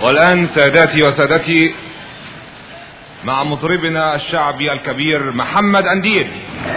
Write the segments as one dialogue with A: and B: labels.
A: والآن ساداتي وسادتي مع مطربنا الشعبي الكبير محمد أنديل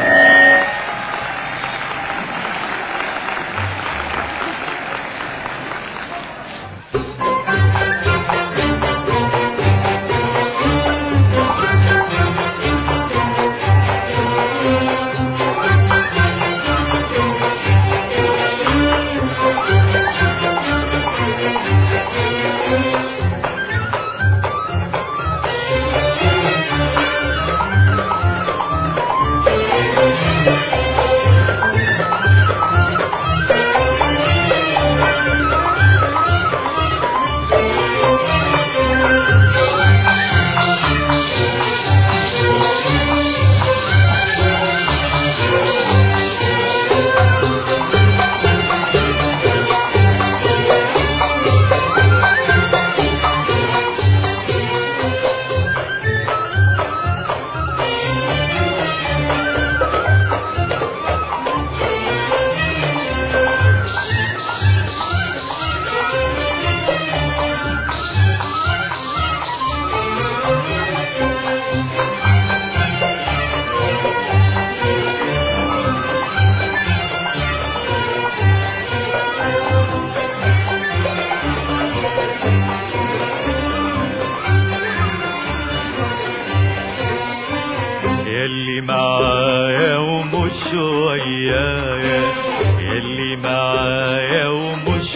B: يلي معايا ومش ويايا يلي معايا ومش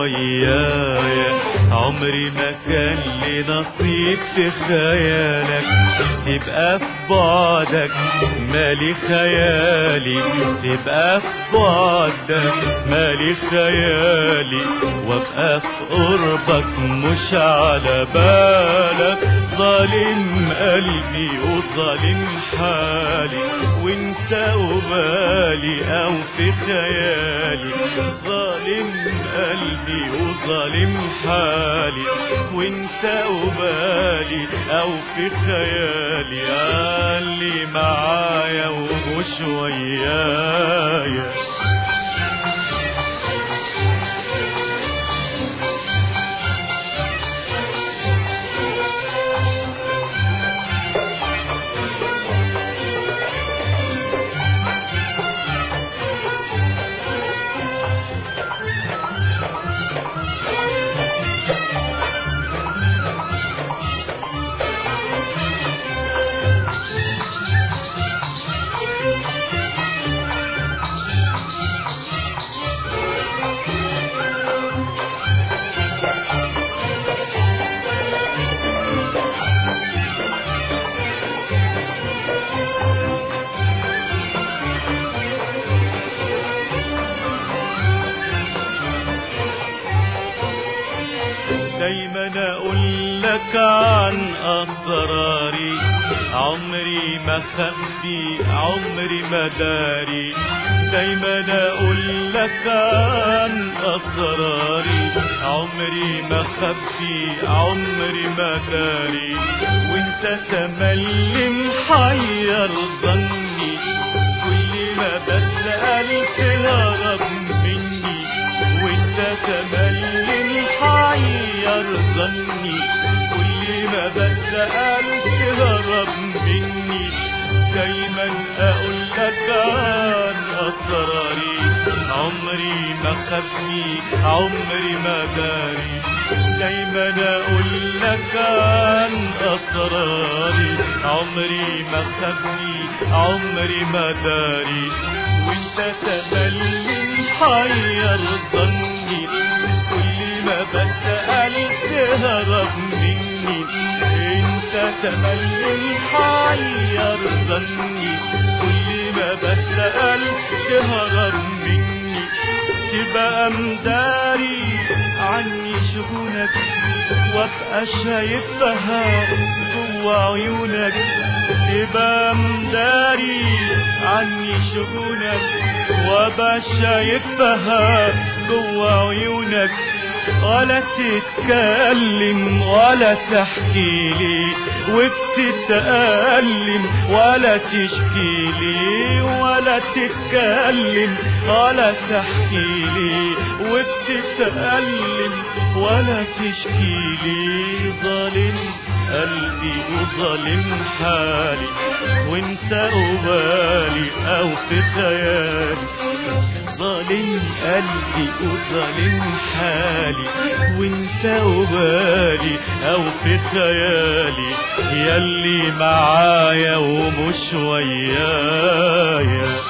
B: ويايا عمري ما كان لي نصيب في خيالك تبقى في بعدك مالي خيالي تبقى في بعدك مالي خيالي وابقى في قربك مش على بالك ظالم قلبي وظالم حالي وانت وبالي او في خيالي ظالم قلبي وظالم حالي وانت وبالي او في خيالي اللي معايا ومش ويايا دايما اقول لك عن اسراري عمري ما خبي عمري ما داري دايما اقول لك عن اسراري عمري ما خبي عمري ما داري وانت تملي محير ظني كل ما بسأل تهرب مني وانت تملي محير ظني كل ما بسأل تهرب مني دايما اقول لك عن اسراري عمري ما خبي عمري ما داري دايما اقول لك عن اسراري عمري ما خبي عمري ما داري وانت تملي محير ظني كل ما بسأل تهرب مني انت تملي محير ظني كل ما بسأل تهرب مني تبقى مداري عني شغونك وابقى شايفها جوا عيونك تبقى مداري عني شغونك وابقى شايفها جوا عيونك ولا تتكلم ولا تحكي لي وبتتألم ولا تشكي لي ولا تتكلم ولا تحكي لي وبتتألم ولا تشكيلي ظالم قلبي وظالم حالي وانت قبالي او في خيالي ظالم قلبي وظالم حالي وانت قبالي او في خيالي ياللي معايا ومش ويايا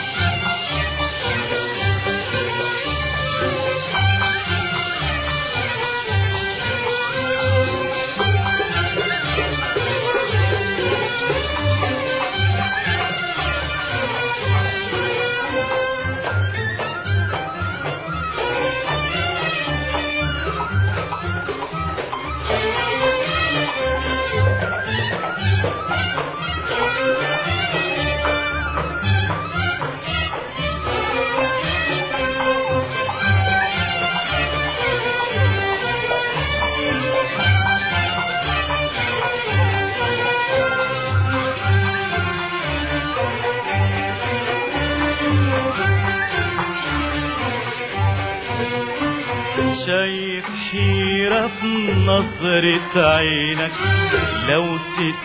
B: شايف حيرة في نظرة عينك لو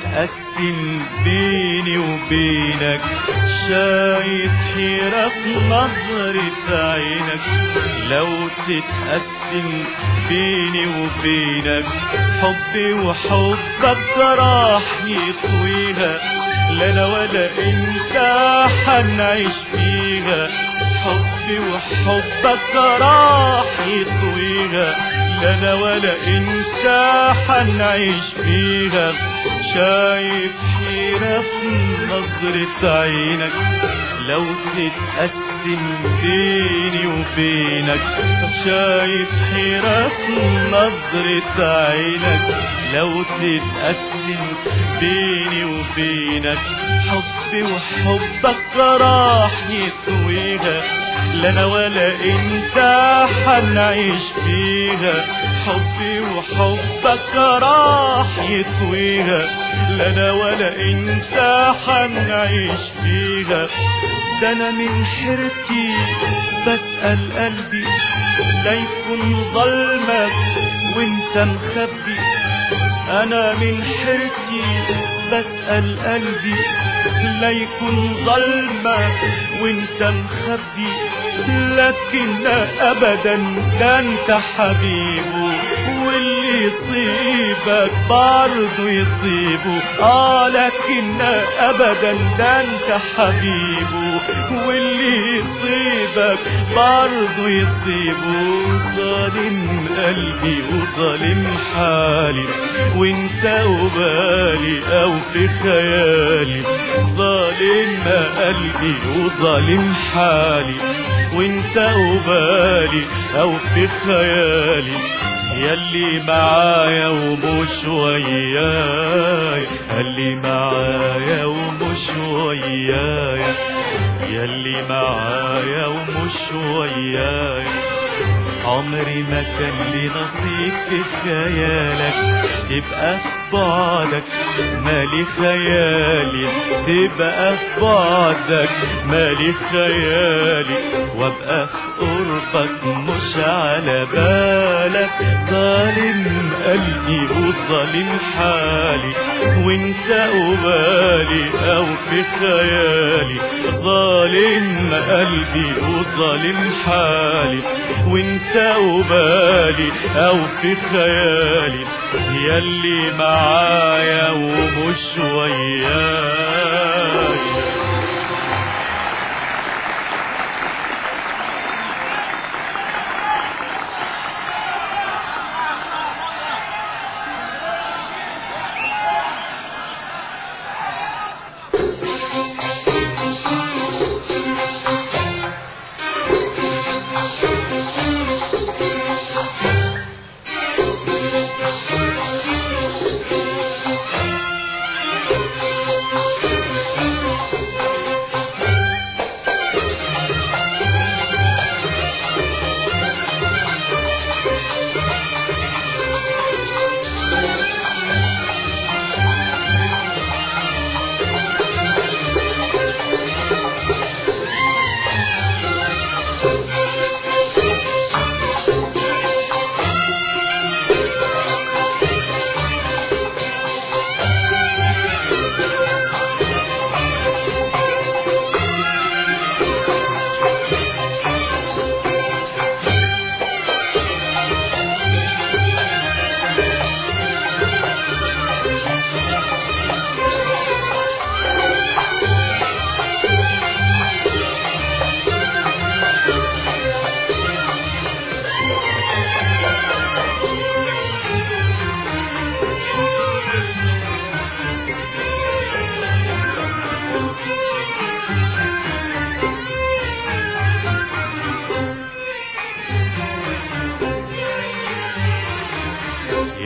B: تتقسم بيني وبينك شايف حيرة في نظرة عينك لو تتقسم بيني وبينك حبي وحبك راح يطويها لا انا ولا انت حنعيش فيها حبي وحبك راح يطويها لا انا ولا انت حنعيش فيها شايف حيرة في نظرة عينك لو تتقسم بيني وبينك شايف حيرة في نظرة عينك لو تتقسم بيني وبينك حبي وحبك راح يطويها لا انا ولا انت حنعيش فيها حبي وحبك راح يطويها لا انا ولا انت حنعيش فيها ده انا من حيرتي بسأل قلبي لا يكون ظلمك وانت مخبي انا من حيرتي بسأل قلبي لا يكون ظلمك وانت مخبي لكن ابدا ده انت حبيبه واللي يصيبك برضه يصيبه اه لكن ابدا ده انت حبيبه واللي يصيبك برضه يصيبه ظالم قلبي وظالم حالي وانت وبالي او في خيالي ظالم قلبي وظالم حالي وانت وبالي او في خيالي يلي معايا ومش وياي يلي معايا ومش وياي يلي معايا ومش وياي عمري ما كان لي نصيب في خيالك تبقى في بعدك مالي خيالي تبقى في بعدك مالي خيالي وابقى في قربك مش على بالك ظالم قلبي وظالم حالي وانت قبالي او في خيالي ظالم قلبي وظالم حالي وانت قبالي او في خيالي يلي معايا ومش وياي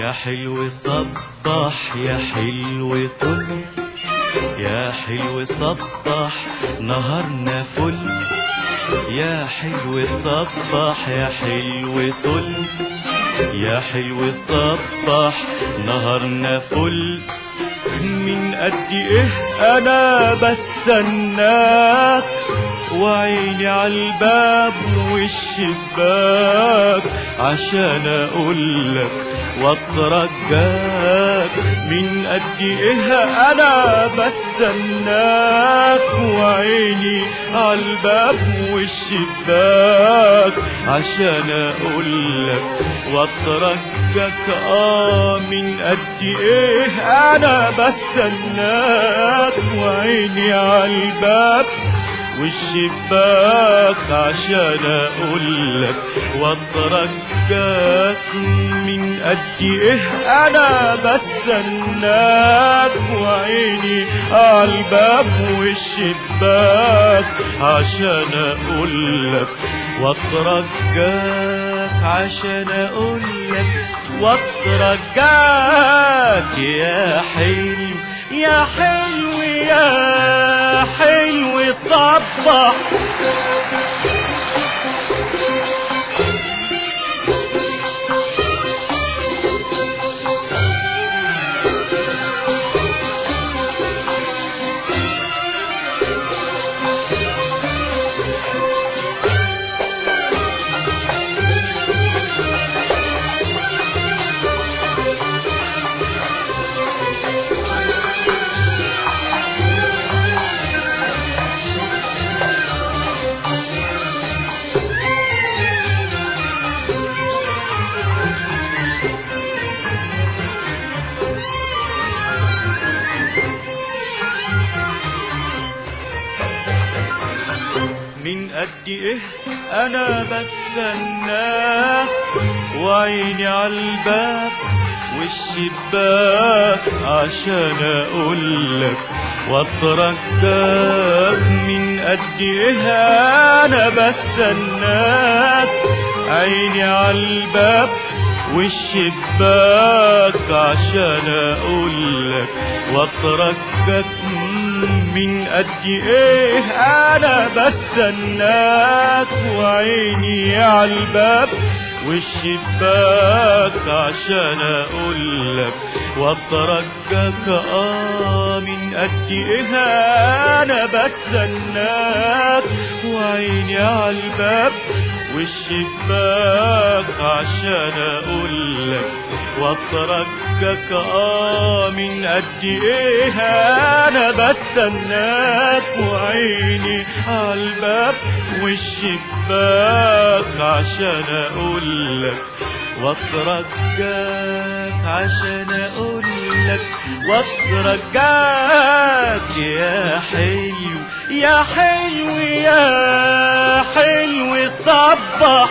B: يا حلو صبح يا حلو طل يا حلو صبح نهارنا فل يا حلو صبح يا حلو طل يا حلو صبح نهارنا فل من قد ايه انا بستناك وعيني عالباب والشباك عشان اقولك واترجاك من قد ايه انا بستناك وعيني عالباب والشباك عشان اقولك واترجاك اه من قد ايه انا بستناك وعيني عالباب والشباك عشان اقولك واترجاك من قد ايه انا بستناك وعيني عالباب والشباك عشان اقولك واترجاك عشان اقولك واترجاك يا حلو يا حلو يا حلو صبح من قد ايه انا بستناك وعيني عالباب والشباك عشان اقولك واترجاك من قد ايه انا بستناك عيني عالباب والشباك عشان اقولك واترجاك من قد ايه انا بستناك وعيني عالباب والشباك عشان اقولك واترجاك اه من قد ايه انا بستناك وعيني عالباب والشباك عشان اقولك واترجاك اه من قد ايه انا بستناك وعيني عالباب والشباك عشان اقولك واترجاك عشان اقولك واترجاك يا حلو يا حلو يا حلو صبح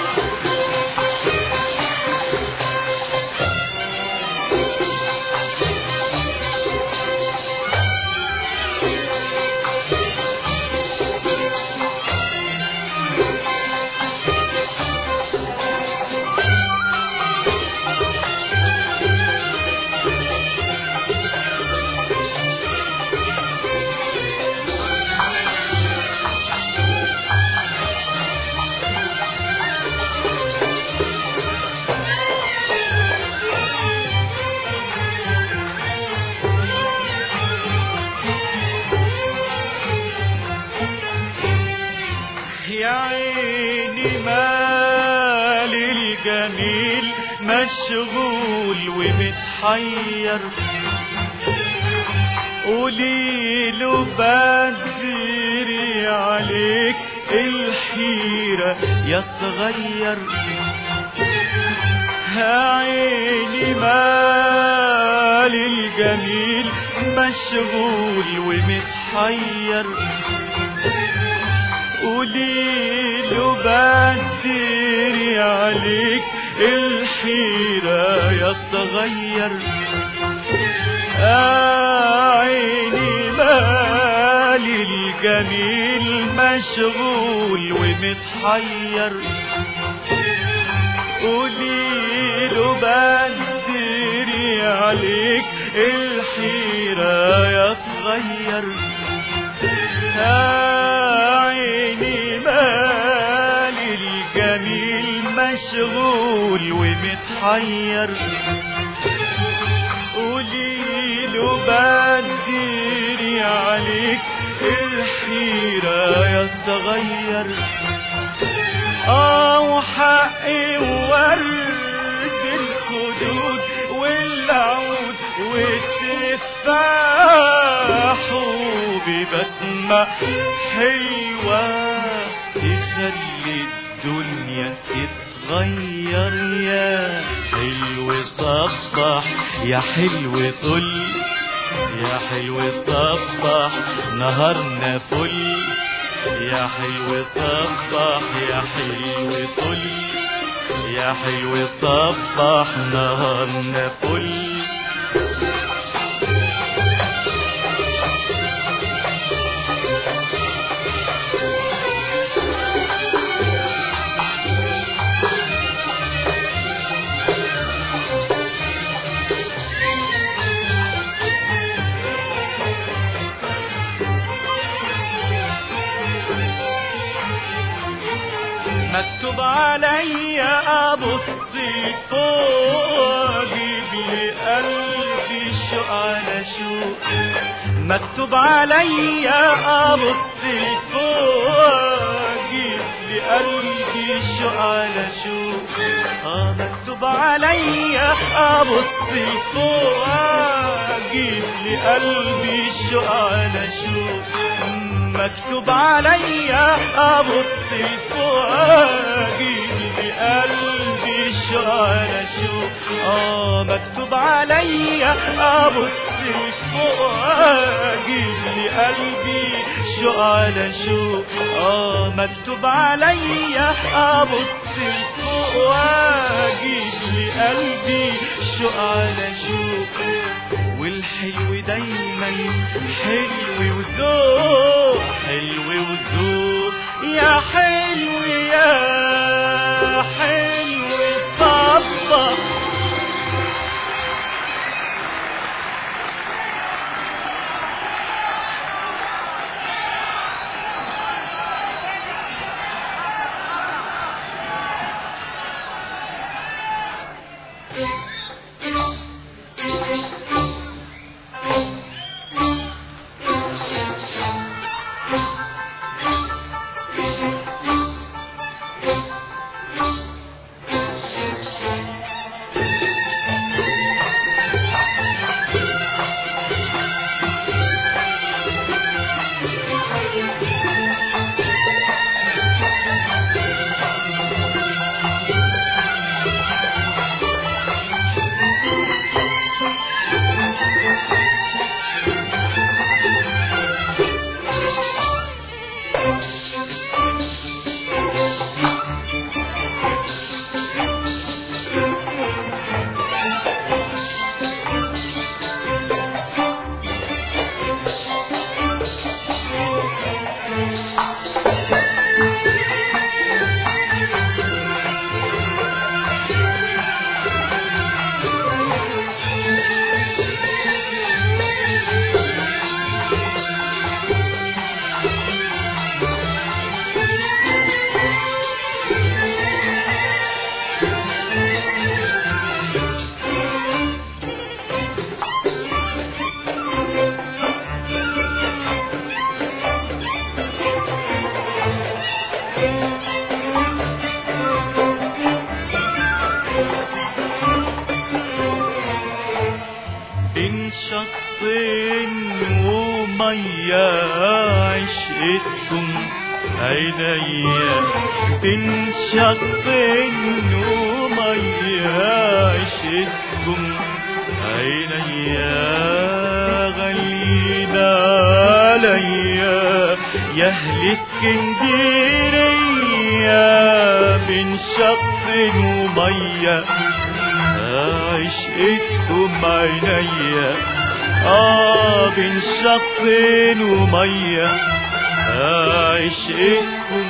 B: يا عيني مال الجميل مشغول ومتحير قوليله بدري عليك الحيرة يا صغير يا عيني مال الجميل مشغول ومتحير قوليله بدري عليك الحيرة يا صغير عيني مالي الجميل مشغول ومتحير قوليله بدري الحيرة يا صغير يا عيني مالي الجميل مشغول ومتحير قولي له بدري عليك الحيرة يا صغير اه وحقي وورد الخدود والعود والتفاح وببسمة حلوة تخلي الدنيا تتغير يا حلو صبح يا حلو طل يا حلو صبح نهارنا فل يا حلو صبح يا حلو طل يا حلو صبح نهارنا فل مكتوب عليا ابص فوق اجيب لي قلبي شوق على شوق مكتوب عليا ابص فوق اجيب لي قلبي شوق على شوق اه مكتوب عليا ابص فوق اجيب لي قلبي شوق على شوق مكتوب عليا ابص فوقي بقلبي شعر شو اه مكتوب عليا ابص فوقي بقلبي شعر شو اه مكتوب عليا ابص فوقي بقلبي شعر شو والحلو دايما حلو وذوق حلو وذوق يا حلو يا حلو طبق بين شطين ومية عشقتكم عينيا بين شطين ومية عشقتكم عينيا غالينا عليا يا اهل اسكندرية بين شط ومية عشقتكم عينيا اه بين شط ومية عشقتكم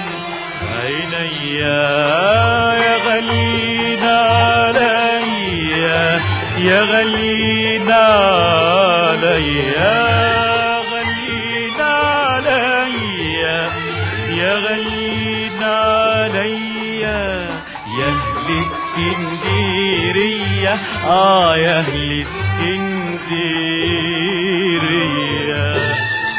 B: عينيا يا غالينا عليا يا غلينا عليا غلينا عليا يا غلينا عليا يا اهل اسكندرية اه يا اهل اسكندرية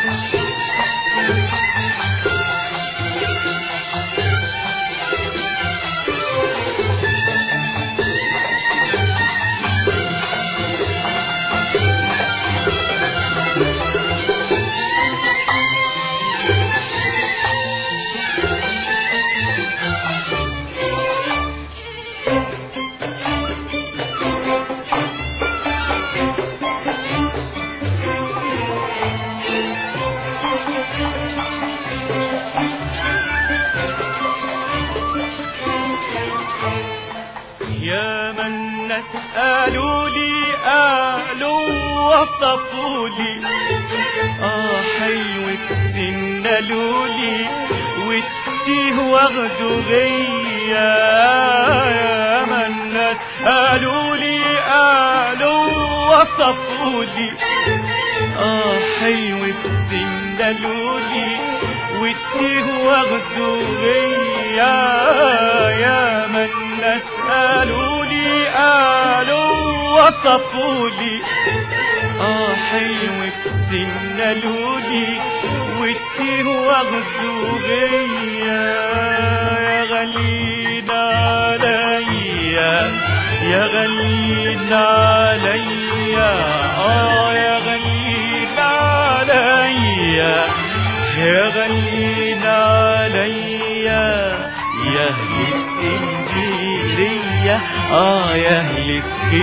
B: يا من قالوا لي قالوا وصفوا لي اه حلوة سنلوا لي والتيه واخدوا غيا يا من قالوا لي قالوا وصفوا لي اه حلوة سنلوا لي والتيه واخدوا غيا يا من قالوا لي قالوا وصفوا لي اه حلوة سنلوا لي والتيه واخدوا غيا يا غلينا عليا يا غلينا عليا اه يا غلينا عليا يا غلينا عليا يا اهل اسكندرية اه يا اهل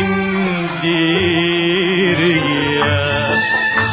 B: اسكندرية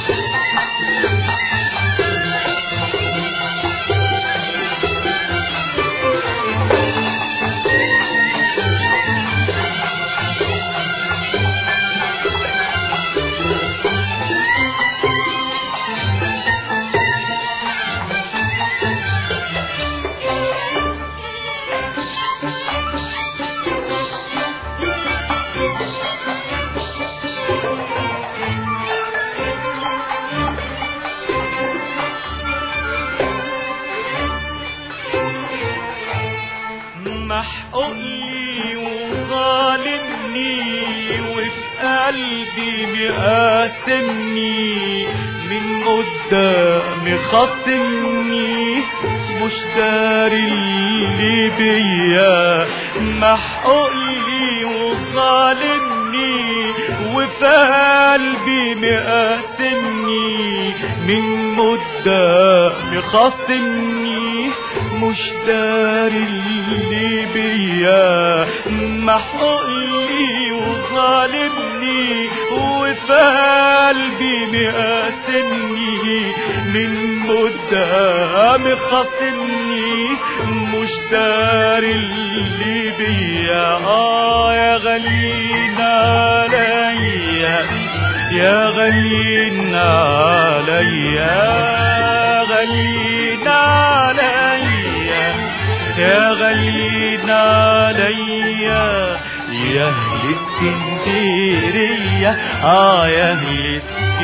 B: محقوق لي وظالمني وفي قلبي مقاسمني من قدامي خاصمني مش داري اللي بيا محقوق لي وظالمني وفي قلبي مقاسمني من قدامي خاصمني مش داري اللي بيا محقوق لي وظالمني وفي قلبي مقاسمني من قدامي خاصمني مش داري اللي بيا اه يا غلينا عليا يا غلينا عليا غلينا عليا يا غلينا عليا يا اهل اسكندرية اه يا اهل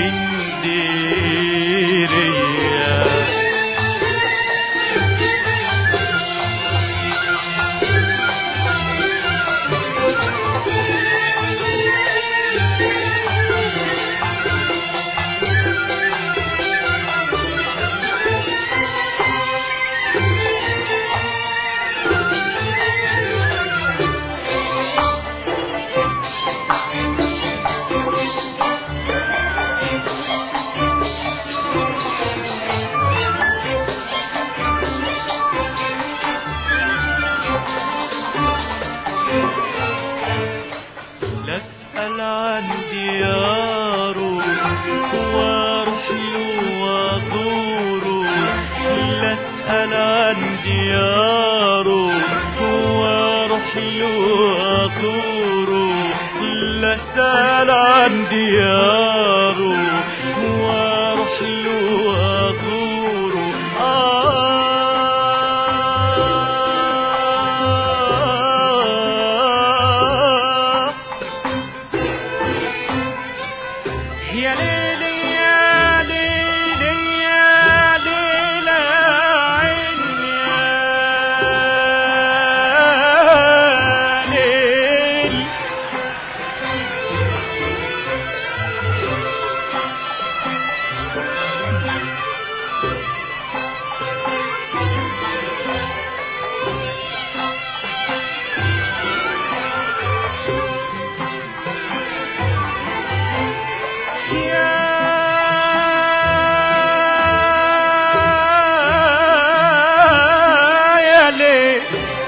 B: اسكندرية لا اسأل عن دياره واروح له وازوره لا اسأل عن دياره واروح له وازوره لا اسأل عن دياره واروح له وازوره آه ليل يا يا ليل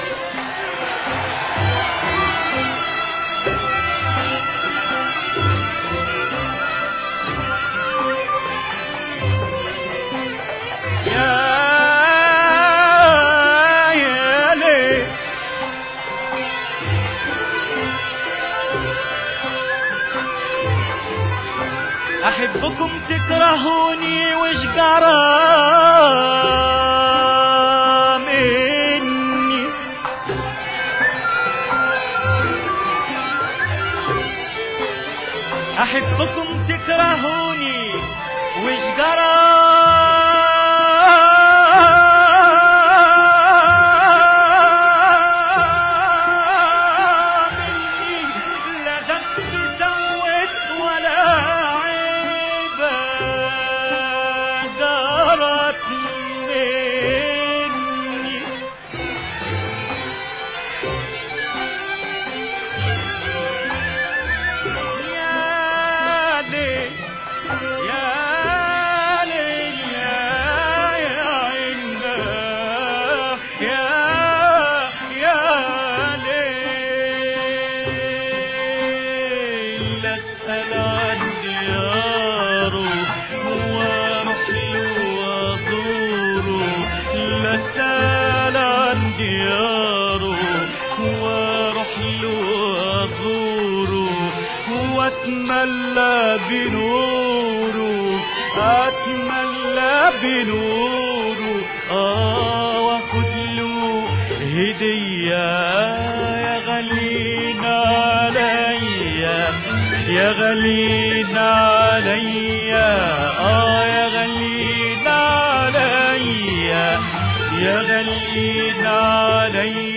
B: يا يا ليل أحبكم تكرهوني وش جرى مني أحبكم تكرهوني وش جرى مني لا ذنب سويت ولا عيبة جرت مني يا ليل يا ليل يا يا عنا يا يا ليل اسال عن دياره واروح له وازوره لا اسال عن دياره واروح له وازوره واتملى بنوره اتملى بنوره اه واخد له هديه يا غالينا عليا يا غالينا عليا اه يا غالينا عليا يا غالينا عليا